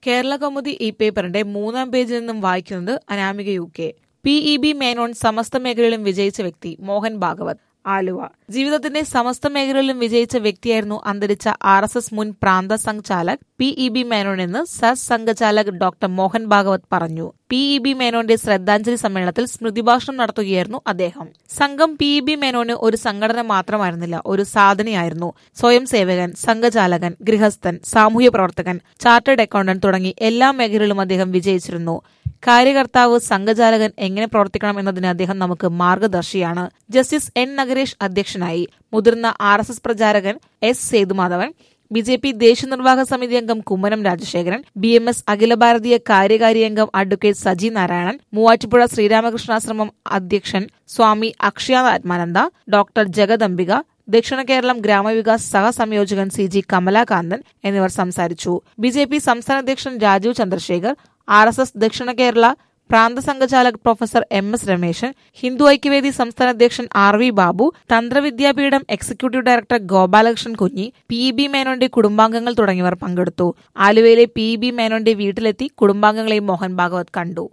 കേരള കൗമുദി ഈ പേപ്പറിന്റെ മൂന്നാം പേജിൽ നിന്നും വായിക്കുന്നത് Anamika U K P E B Menon സമസ്ത മേഖലയിലും വിജയിച്ച വ്യക്തി മോഹൻ ഭാഗവത് ആലുവ ജീവിതത്തിന്റെ സമസ്ത മേഖലകളിലും വിജയിച്ച വ്യക്തിയായിരുന്നു അന്തരിച്ച ആർ എസ് എസ് മുൻ പ്രാന്ത സംഘചാലക് പി ഇ ബി മേനോൻ എന്ന് സർ സംഘചാലക് ഡോക്ടർ മോഹൻ ഭാഗവത് പറഞ്ഞു പി ഇ ബി മേനോന്റെ ശ്രദ്ധാഞ്ജലി സമ്മേളനത്തിൽ സ്മൃതിഭാഷണം നടത്തുകയായിരുന്നു അദ്ദേഹം സംഘം പി ഇ ബി മേനോന് ഒരു സംഘടന മാത്രമായിരുന്നില്ല ഒരു സാധനയായിരുന്നു സ്വയം സേവകൻ സംഘചാലകൻ ഗൃഹസ്ഥൻ സാമൂഹ്യ പ്രവർത്തകൻ ചാർട്ടേഡ് അക്കൗണ്ടന്റ് തുടങ്ങി എല്ലാ മേഖലകളിലും അദ്ദേഹം വിജയിച്ചിരുന്നു കാര്യകർത്താവ് സംഘചാലകൻ എങ്ങനെ പ്രവർത്തിക്കണം എന്നതിന് അദ്ദേഹം നമുക്ക് മാർഗദർശിയാണ് ജസ്റ്റിസ് എൻ നഗരേഷ് അധ്യക്ഷനായി മുതിർന്ന ആർ എസ് എസ് പ്രചാരകൻ S Sethumadhavan B J P ദേശീയ നിർവാഹക സമിതി അംഗം Kummanam Rajasekharan B M S അഖില ഭാരതീയ കാര്യകാരി അംഗം അഡ്വക്കേറ്റ് സജി നാരായണൻ മൂവാറ്റുപുഴ ശ്രീരാമകൃഷ്ണാശ്രമം അധ്യക്ഷൻ സ്വാമി അക്ഷയ ആത്മാനന്ദ ഡോക്ടർ ജഗദംബിക ദക്ഷിണ കേരളം ഗ്രാമവികാസ് സഹസംയോജകൻ സി ജി കമലാകാന്തൻ എന്നിവർ സംസാരിച്ചു ബി ജെ പി സംസ്ഥാന അധ്യക്ഷൻ Rajeev Chandrasekhar R S S ദക്ഷിണ കേരള പ്രാന്ത സംഘചാലക് professor M S Rameshan Hindu ഐക്യവേദി സംസ്ഥാന അധ്യക്ഷൻ ആർ വി ബാബു തന്ത്രവിദ്യാപീഠം executive director Gopalakrishnan Kunhi P E B മേനോന്റെ കുടുംബാംഗങ്ങൾ തുടങ്ങിയവർ പങ്കെടുത്തു ആലുവയിലെ പി ഇ ബി മേനോന്റെ വീട്ടിലെത്തി കുടുംബാംഗങ്ങളെയും മോഹൻ ഭാഗവത് കണ്ടു